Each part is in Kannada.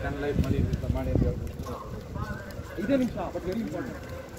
ಅನಲೈಸ್ ಮಾಡಿ ಇದು ಮಾಡಿ ಅಂತ ಹೇಳ್ಬಿಟ್ಟು ಐದೇ ನಿಮಿಷ ಬಟ್ ವೆರಿ ಇಂಪಾರ್ಟೆಂಟ್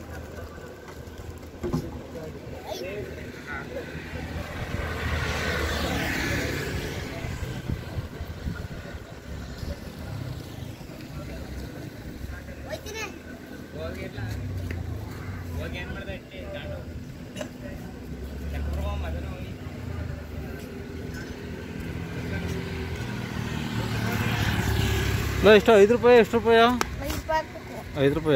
ಇಲ್ಲ ಎಷ್ಟು ಐದು ರೂಪಾಯಿ ಎಷ್ಟು ರೂಪಾಯ ಐದು ರೂಪಾಯ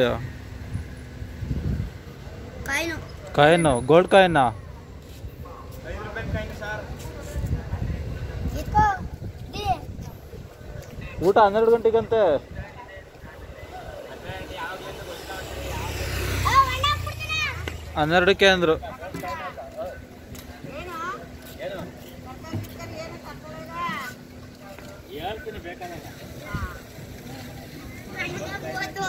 ಕಾಯಿನು ಕಾಯಿನು ಗೋಲ್ಡ್ ಕಾಯಿನ ಇಟ್ಕೋ ದಿ. ಊಟ ಹನ್ನೆರಡು ಗಂಟೆಗಂತೆ ಆ, ಅಣ್ಣ ಕೊಡ್ತೀನಾ? ಹನ್ನೆರಡಕ್ಕೆ ಅಂದರು ಏನು? ತರ್ಕಾರಿ ಗಿರ್ಕಾರಿ ಏನು ತರ್ಕೊಳಲ್ಲ? ನನಗೆ ಗೊತ್ತು.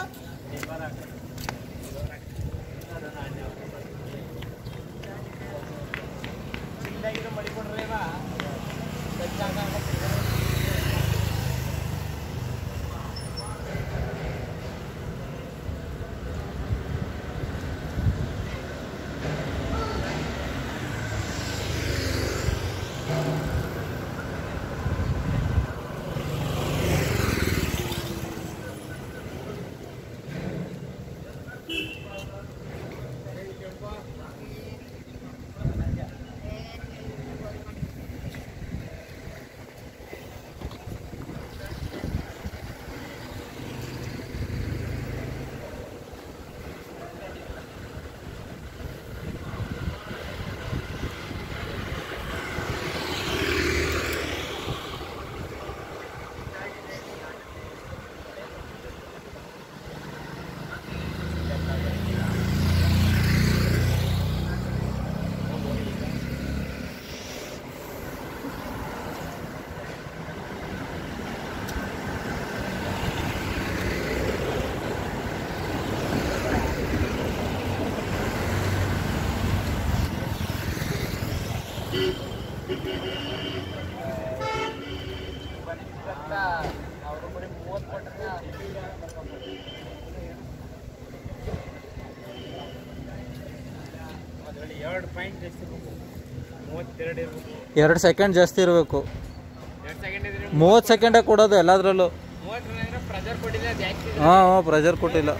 ಎರಡು ಪಾಯಿಂಟ್ ಜಾಸ್ತಿ ಮೂವತ್ತೆರಡು ಇರ್ಬೇಕು ಎರಡು ಸೆಕೆಂಡ್ ಜಾಸ್ತಿ ಇರಬೇಕು ಎರಡು ಸೆಕೆಂಡ್ ಇದ್ರೆ ಮೂವತ್ತು ಸೆಕೆಂಡೇ ಕೊಡೋದು ಎಲ್ಲದರಲ್ಲೂ ಮೂವತ್ತರ ಪ್ರೆಜರ್ ಕೊಟ್ಟಿಲ್ಲ ಜಾಸ್ತಿ ಹಾಂ ಹಾಂ ಪ್ರೆಷರ್ ಕೊಟ್ಟಿಲ್ಲ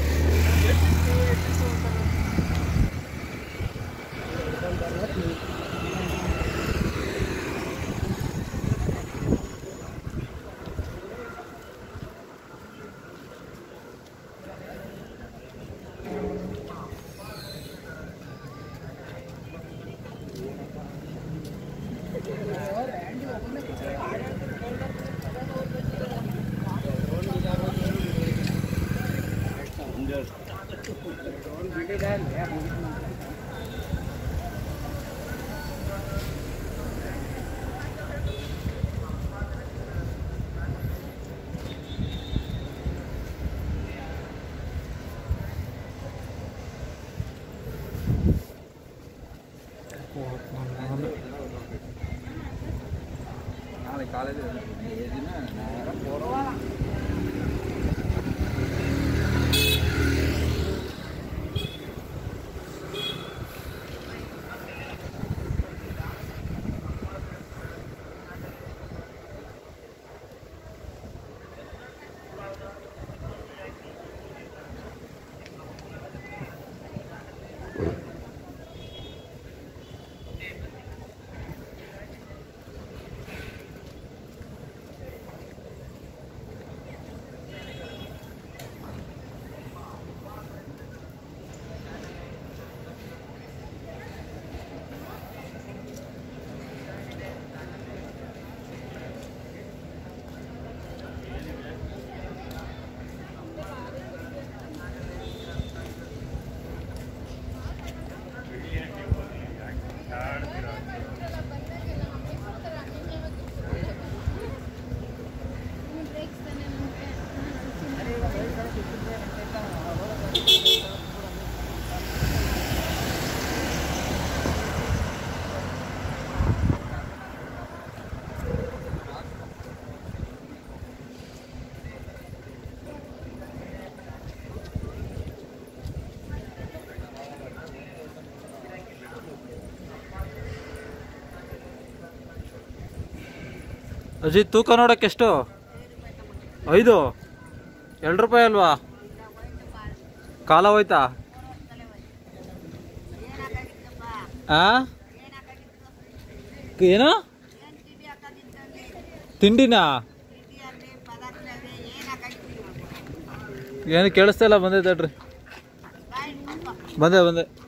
நாளை காலையில் ஏதுன்னா நேரம் போகிறோம் ಅಜ್ಜಿ ತೂಕ ನೋಡಕ್ಕೆ ಎಷ್ಟು ಐದು ಎರಡು ರೂಪಾಯಿ ಅಲ್ವಾ ಕಾಲ ಹೋಯ್ತಾ ಆ ಏನು ತಿಂಡಿನಾ ಏನು ಕೇಳಿಸ್ತಾ ಇಲ್ಲ ಬಂದೆ ತಡ್ರಿ ಬಂದೆ ಬಂದೆ